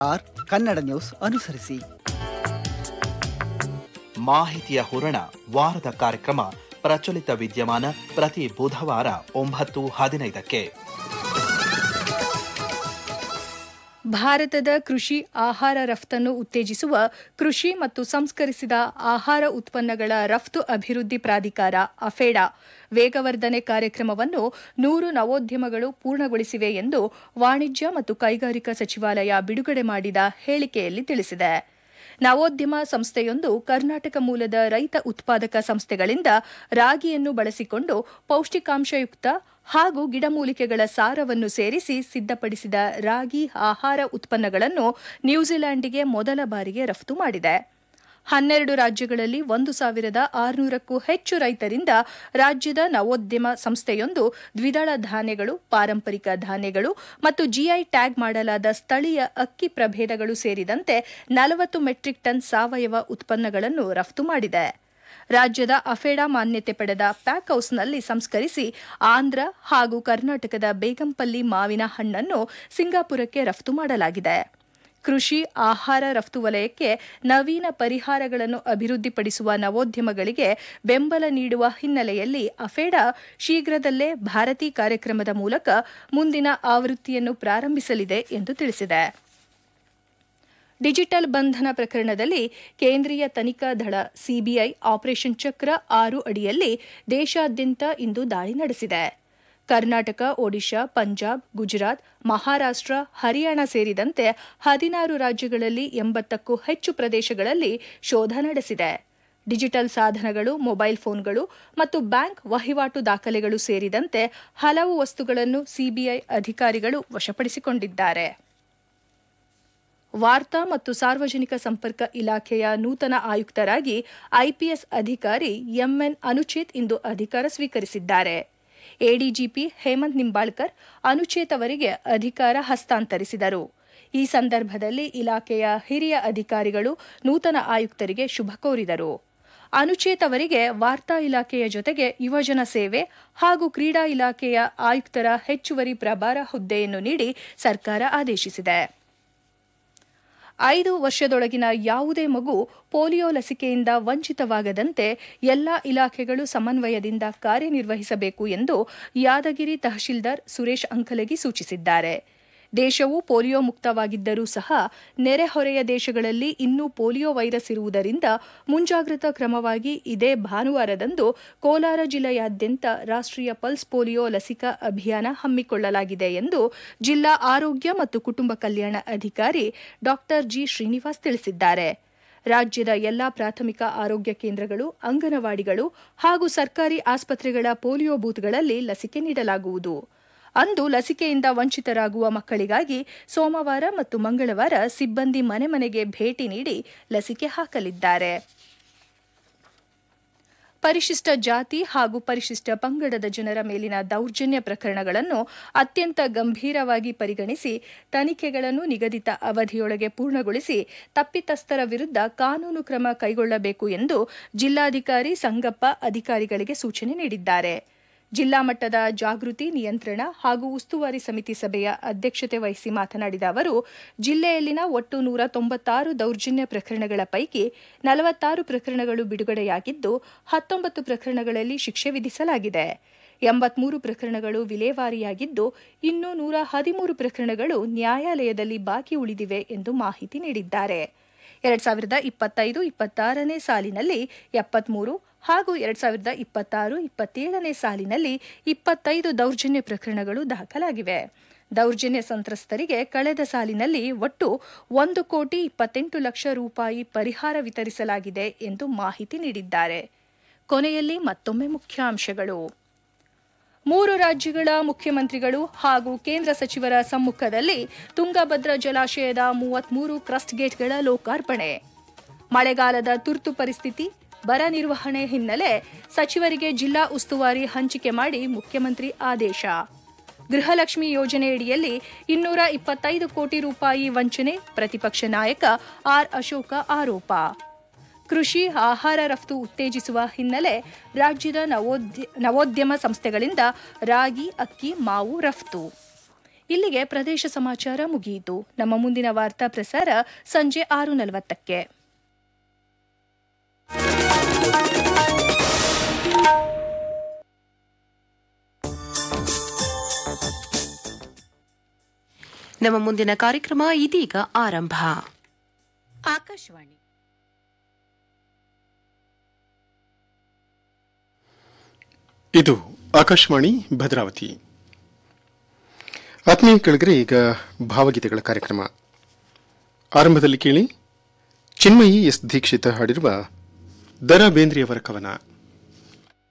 R Kannada news ಅನುಸರಿಸಿ ಮಾಹಿತಿಯ ಹೂರಣ ವಾರದ ಕಾರ್ಯಕ್ರಮ ಪ್ರಚಲಿತ ವಿದ್ಯಮಾನ ಪ್ರತಿ ಬುಧವಾರ ಒಂಬತ್ತು ಹದಿನೈದಕ್ಕೆ ಭಾರತದ ಕೃಷಿ ಆಹಾರ ರಫ್ತನ್ನು ಉತ್ತೇಜಿಸುವ ಕೃಷಿ ಮತ್ತು ಸಂಸ್ಕರಿಸಿದ ಆಹಾರ ಉತ್ಪನ್ನಗಳ ರಫ್ತು ಅಭಿವೃದ್ಧಿ ಪ್ರಾಧಿಕಾರ ಅಫೇಡಾ ವೇಗವರ್ಧನೆ ಕಾರ್ಯಕ್ರಮವನ್ನು ನೂರು ನವೋದ್ಯಮಗಳು ಪೂರ್ಣಗೊಳಿಸಿವೆ ಎಂದು ವಾಣಿಜ್ಯ ಮತ್ತು ಕೈಗಾರಿಕಾ ಸಚಿವಾಲಯ ಬಿಡುಗಡೆ ಮಾಡಿದ ಹೇಳಿಕೆಯಲ್ಲಿ ತಿಳಿಸಿದೆ ನವೋದ್ಯಮ ಸಂಸ್ಥೆಯೊಂದು ಕರ್ನಾಟಕ ಮೂಲದ ರೈತ ಉತ್ಪಾದಕ ಸಂಸ್ಥೆಗಳಿಂದ ರಾಗಿಯನ್ನು ಬಳಸಿಕೊಂಡು ಪೌಷ್ಟಿಕಾಂಶಯುಕ್ತ ಹಾಗೂ ಗಿಡಮೂಲಿಕೆಗಳ ಸಾರವನ್ನು ಸೇರಿಸಿ ಸಿದ್ಧಪಡಿಸಿದ ರಾಗಿ ಆಹಾರ ಉತ್ಪನ್ನಗಳನ್ನು ನ್ಯೂಜಿಲೆಂಡ್ಗೆ ಮೊದಲ ಬಾರಿಗೆ ರಫ್ತು ಮಾಡಿದೆ ಹನ್ನೆರಡು ರಾಜ್ಯಗಳಲ್ಲಿ ಒಂದು ಸಾವಿರದ ಆರುನೂರಕ್ಕೂ ಹೆಚ್ಚು ರೈತರಿಂದ ರಾಜ್ಯದ ನವೋದ್ಯಮ ಸಂಸ್ಥೆಯೊಂದು ದ್ವಿದಳ ಧಾನ್ಯಗಳು ಪಾರಂಪರಿಕ ಧಾನ್ಯಗಳು ಮತ್ತು ಜಿಐ ಟ್ಯಾಗ್ ಮಾಡಲಾದ ಸ್ಥಳೀಯ ಅಕ್ಕಿ ಪ್ರಭೇದಗಳು ಸೇರಿದಂತೆ ನಲವತ್ತು ಮೆಟ್ರಿಕ್ ಟನ್ ಸಾವಯವ ಉತ್ಪನ್ನಗಳನ್ನು ರಫ್ತು ಮಾಡಿದೆ ರಾಜ್ಯದ ಅಫೇಡಾ ಮಾನ್ಯತೆ ಪಡೆದ ಪ್ಯಾಕ್ ಹೌಸ್ನಲ್ಲಿ ಸಂಸ್ಕರಿಸಿ ಆಂಧ್ರ ಹಾಗೂ ಕರ್ನಾಟಕದ ಬೇಗಂಪಲ್ಲಿ ಮಾವಿನ ಹಣ್ಣನ್ನು ಸಿಂಗಾಪುರಕ್ಕೆ ರಫ್ತು ಮಾಡಲಾಗಿದೆ ಕೃಷಿ ಆಹಾರ ರಫ್ತು ವಲಯಕ್ಕೆ ನವೀನ ಪರಿಹಾರಗಳನ್ನು ಅಭಿವೃದ್ಧಿಪಡಿಸುವ ನವೋದ್ಯಮಗಳಿಗೆ ಬೆಂಬಲ ನೀಡುವ ಹಿನ್ನೆಲೆಯಲ್ಲಿ ಅಫೇಡಾ ಶೀಘ್ರದಲ್ಲೇ ಭಾರತಿ ಕಾರ್ಯಕ್ರಮದ ಮೂಲಕ ಮುಂದಿನ ಆವೃತ್ತಿಯನ್ನು ಪ್ರಾರಂಭಿಸಲಿದೆ ಎಂದು ತಿಳಿಸಿದೆ ಡಿಜಿಟಲ್ ಬಂಧನ ಪ್ರಕರಣದಲ್ಲಿ ಕೇಂದ್ರೀಯ ತನಿಖಾ ದಳ ಸಿಬಿಐ ಆಪರೇಷನ್ ಚಕ್ರ ಆರು ಅಡಿಯಲ್ಲಿ ದೇಶಾದ್ಯಂತ ಇಂದು ದಾಳಿ ನಡೆಸಿದೆ ಕರ್ನಾಟಕ ಒಡಿಶಾ ಪಂಜಾಬ್ ಗುಜರಾತ್ ಮಹಾರಾಷ್ಟ್ರ ಹರಿಯಾಣ ಸೇರಿದಂತೆ ಹದಿನಾರು ರಾಜ್ಯಗಳಲ್ಲಿ ಎಂಬತ್ತಕ್ಕೂ ಹೆಚ್ಚು ಪ್ರದೇಶಗಳಲ್ಲಿ ಶೋಧ ನಡೆಸಿದೆ ಡಿಜಿಟಲ್ ಸಾಧನಗಳು ಮೊಬೈಲ್ ಫೋನ್ಗಳು ಮತ್ತು ಬ್ಯಾಂಕ್ ವಹಿವಾಟು ದಾಖಲೆಗಳು ಸೇರಿದಂತೆ ಹಲವು ವಸ್ತುಗಳನ್ನು ಸಿಬಿಐ ಅಧಿಕಾರಿಗಳು ವಶಪಡಿಸಿಕೊಂಡಿದ್ದಾರೆ ವಾರ್ತಾ ಮತ್ತು ಸಾರ್ವಜನಿಕ ಸಂಪರ್ಕ ಇಲಾಖೆಯ ನೂತನ ಆಯುಕ್ತರಾಗಿ ಐಪಿಎಸ್ ಅಧಿಕಾರಿ ಎಂಎನ್ ಅನುಚೇತ್ ಇಂದು ಅಧಿಕಾರ ಸ್ವೀಕರಿಸಿದ್ದಾರೆ ಎಡಿಜಿಪಿ ಹೇಮಂತ್ ನಿಂಬಾಳ್ಕರ್ ಅನುಚೇತ್ ಅವರಿಗೆ ಅಧಿಕಾರ ಹಸ್ತಾಂತರಿಸಿದರು ಈ ಸಂದರ್ಭದಲ್ಲಿ ಇಲಾಖೆಯ ಹಿರಿಯ ಅಧಿಕಾರಿಗಳು ನೂತನ ಆಯುಕ್ತರಿಗೆ ಶುಭ ಕೋರಿದರು ಅನುಚೇತ್ ಅವರಿಗೆ ವಾರ್ತಾ ಇಲಾಖೆಯ ಜೊತೆಗೆ ಯುವಜನ ಸೇವೆ ಹಾಗೂ ಕ್ರೀಡಾ ಇಲಾಖೆಯ ಆಯುಕ್ತರ ಹೆಚ್ಚುವರಿ ಪ್ರಭಾರ ಹುದ್ದೆಯನ್ನು ನೀಡಿ ಸರ್ಕಾರ ಆದೇಶಿಸಿದೆ ಐದು ವರ್ಷದೊಳಗಿನ ಯಾವುದೇ ಮಗು ಪೋಲಿಯೋ ಲಸಿಕೆಯಿಂದ ವಂಚಿತವಾಗದಂತೆ ಎಲ್ಲಾ ಇಲಾಖೆಗಳು ಸಮನ್ವಯದಿಂದ ಕಾರ್ಯನಿರ್ವಹಿಸಬೇಕು ಎಂದು ಯಾದಗಿರಿ ತಹಶೀಲ್ದಾರ್ ಸುರೇಶ್ ಅಂಕಲಗಿ ಸೂಚಿಸಿದ್ದಾರೆ ದೇಶವು ಪೋಲಿಯೋ ಮುಕ್ತವಾಗಿದ್ದರೂ ಸಹ ನೆರೆಹೊರೆಯ ದೇಶಗಳಲ್ಲಿ ಇನ್ನೂ ಪೋಲಿಯೋ ವೈರಸ್ ಇರುವುದರಿಂದ ಮುಂಜಾಗ್ರತಾ ಕ್ರಮವಾಗಿ ಇದೇ ಭಾನುವಾರದಂದು ಕೋಲಾರ ಜಿಲ್ಲೆಯಾದ್ಯಂತ ರಾಷ್ಟ್ರೀಯ ಪಲ್ಸ್ ಪೋಲಿಯೋ ಲಸಿಕಾ ಅಭಿಯಾನ ಹಮ್ಮಿಕೊಳ್ಳಲಾಗಿದೆ ಎಂದು ಜಿಲ್ಲಾ ಆರೋಗ್ಯ ಮತ್ತು ಕುಟುಂಬ ಕಲ್ಯಾಣ ಅಧಿಕಾರಿ ಡಾ ಜಿ ಶ್ರೀನಿವಾಸ್ ತಿಳಿಸಿದ್ದಾರೆ ರಾಜ್ಯದ ಎಲ್ಲಾ ಪ್ರಾಥಮಿಕ ಆರೋಗ್ಯ ಕೇಂದ್ರಗಳು ಅಂಗನವಾಡಿಗಳು ಹಾಗೂ ಸರ್ಕಾರಿ ಆಸ್ಪತ್ರೆಗಳ ಪೋಲಿಯೋ ಬೂತ್ಗಳಲ್ಲಿ ಲಸಿಕೆ ನೀಡಲಾಗುವುದು ಅಂದು ಲಸಿಕೆಯಿಂದ ವಂಚಿತರಾಗುವ ಮಕ್ಕಳಿಗಾಗಿ ಸೋಮವಾರ ಮತ್ತು ಮಂಗಳವಾರ ಸಿಬ್ಬಂದಿ ಮನೆ ಮನೆಗೆ ಭೇಟಿ ನೀಡಿ ಲಸಿಕೆ ಹಾಕಲಿದ್ದಾರೆ ಪರಿಶಿಷ್ಟ ಜಾತಿ ಹಾಗೂ ಪರಿಶಿಷ್ಟ ಪಂಗಡದ ಜನರ ಮೇಲಿನ ದೌರ್ಜನ್ಯ ಪ್ರಕರಣಗಳನ್ನು ಅತ್ಯಂತ ಗಂಭೀರವಾಗಿ ಪರಿಗಣಿಸಿ ತನಿಖೆಗಳನ್ನು ನಿಗದಿತ ಅವಧಿಯೊಳಗೆ ಪೂರ್ಣಗೊಳಿಸಿ ತಪ್ಪಿತಸ್ಥರ ವಿರುದ್ಧ ಕಾನೂನು ಕ್ರಮ ಕೈಗೊಳ್ಳಬೇಕು ಎಂದು ಜಿಲ್ಲಾಧಿಕಾರಿ ಸಂಗಪ್ಪ ಅಧಿಕಾರಿಗಳಿಗೆ ಸೂಚನೆ ನೀಡಿದ್ದಾರೆ ಜಿಲ್ಲಾ ಮಟ್ಟದ ಜಾಗೃತಿ ನಿಯಂತ್ರಣ ಹಾಗೂ ಉಸ್ತುವಾರಿ ಸಮಿತಿ ಸಭೆಯ ಅಧ್ಯಕ್ಷತೆ ವಹಿಸಿ ಮಾತನಾಡಿದ ಅವರು ಜಿಲ್ಲೆಯಲ್ಲಿನ ಒಟ್ಟು ನೂರ ತೊಂಬತ್ತಾರು ದೌರ್ಜನ್ಯ ಪ್ರಕರಣಗಳ ಪೈಕಿ ನಲವತ್ತಾರು ಪ್ರಕರಣಗಳು ಬಿಡುಗಡೆಯಾಗಿದ್ದು ಹತ್ತೊಂಬತ್ತು ಪ್ರಕರಣಗಳಲ್ಲಿ ಶಿಕ್ಷೆ ವಿಧಿಸಲಾಗಿದೆ ಎಂಬತ್ಮೂರು ಪ್ರಕರಣಗಳು ವಿಲೇವಾರಿಯಾಗಿದ್ದು ಇನ್ನು ನೂರ ಹದಿಮೂರು ಪ್ರಕರಣಗಳು ನ್ಯಾಯಾಲಯದಲ್ಲಿ ಬಾಕಿ ಉಳಿದಿವೆ ಎಂದು ಮಾಹಿತಿ ನೀಡಿದ್ದಾರೆ ಎರಡ್ ಸಾವಿರದ ಇಪ್ಪತ್ತೈದು ಇಪ್ಪತ್ತಾರನೇ ಸಾಲಿನಲ್ಲಿ ಎಪ್ಪತ್ಮೂರು ಹಾಗೂ ಎರಡ್ ಸಾವಿರದ ಇಪ್ಪತ್ತಾರು ಇಪ್ಪತ್ತೇಳನೇ ಸಾಲಿನಲ್ಲಿ ಇಪ್ಪತ್ತೈದು ದೌರ್ಜನ್ಯ ಪ್ರಕರಣಗಳು ದಾಖಲಾಗಿವೆ ದೌರ್ಜನ್ಯ ಸಂತ್ರಸ್ತರಿಗೆ ಕಳೆದ ಸಾಲಿನಲ್ಲಿ ಒಟ್ಟು ಒಂದು ಕೋಟಿ ಇಪ್ಪತ್ತೆಂಟು ಲಕ್ಷ ರೂಪಾಯಿ ಪರಿಹಾರ ವಿತರಿಸಲಾಗಿದೆ ಎಂದು ಮಾಹಿತಿ ನೀಡಿದ್ದಾರೆ ಕೊನೆಯಲ್ಲಿ ಮತ್ತೊಮ್ಮೆ ಮುಖ್ಯಾಂಶಗಳು ಮೂರು ರಾಜ್ಯಗಳ ಮುಖ್ಯಮಂತ್ರಿಗಳು ಹಾಗೂ ಕೇಂದ್ರ ಸಚಿವರ ಸಮ್ಮುಖದಲ್ಲಿ ತುಂಗಭದ್ರಾ ಜಲಾಶಯದ ಮೂವತ್ಮೂರು ಕ್ರಸ್ಟ್ ಗೇಟ್ಗಳ ಲೋಕಾರ್ಪಣೆ ಮಳೆಗಾಲದ ತುರ್ತು ಪರಿಸ್ಥಿತಿ ಬರ ನಿರ್ವಹಣೆ ಹಿನ್ನೆಲೆ ಸಚಿವರಿಗೆ ಜಿಲ್ಲಾ ಉಸ್ತುವಾರಿ ಹಂಚಿಕೆ ಮಾಡಿ ಮುಖ್ಯಮಂತ್ರಿ ಆದೇಶ ಗೃಹಲಕ್ಷ್ಮಿ ಯೋಜನೆಯಡಿಯಲ್ಲಿ ಇನ್ನೂರ ಇಪ್ಪತ್ತೈದು ಕೋಟಿ ರೂಪಾಯಿ ವಂಚನೆ ಪ್ರತಿಪಕ್ಷ ನಾಯಕ ಆರ್ ಅಶೋಕ ಆರೋಪ ಕೃಷಿ ಆಹಾರ ರಫ್ತು ಉತ್ತೇಜಿಸುವ ಹಿನ್ನೆಲೆ ರಾಜ್ಯದ ನವೋದ್ಯ ನವೋದ್ಯಮ ಸಂಸ್ಥೆಗಳಿಂದ ರಾಗಿ ಅಕ್ಕಿ ಮಾವು ರಫ್ತು ಇಲ್ಲಿಗೆ ಪ್ರದೇಶ ಸಮಾಚಾರ ಮುಗಿಯಿತು ನಮ್ಮ ಮುಂದಿನ ವಾರ್ತಾ ಪ್ರಸಾರ ಸಂಜೆ ಆರು ನಲವತ್ತಕ್ಕೆ ನಮ್ಮ ಮುಂದಿನ ಕಾರ್ಯಕ್ರಮ ಇದೀಗ ಆರಂಭ ಆಕಾಶವಾಣಿ ಇದು ಆಕಾಶವಾಣಿ ಭದ್ರಾವತಿ ಆತ್ಮೀಯ ಕೆಳಗರೆ ಈಗ ಭಾವಗೀತೆಗಳ ಕಾರ್ಯಕ್ರಮ ಆರಂಭದಲ್ಲಿ ಕೇಳಿ ಚಿನ್ಮಯಿ ಎಸ್ ದೀಕ್ಷಿತ ಹಾಡಿರುವ ದರ ಬೇಂದ್ರಿಯವರ ಕವನ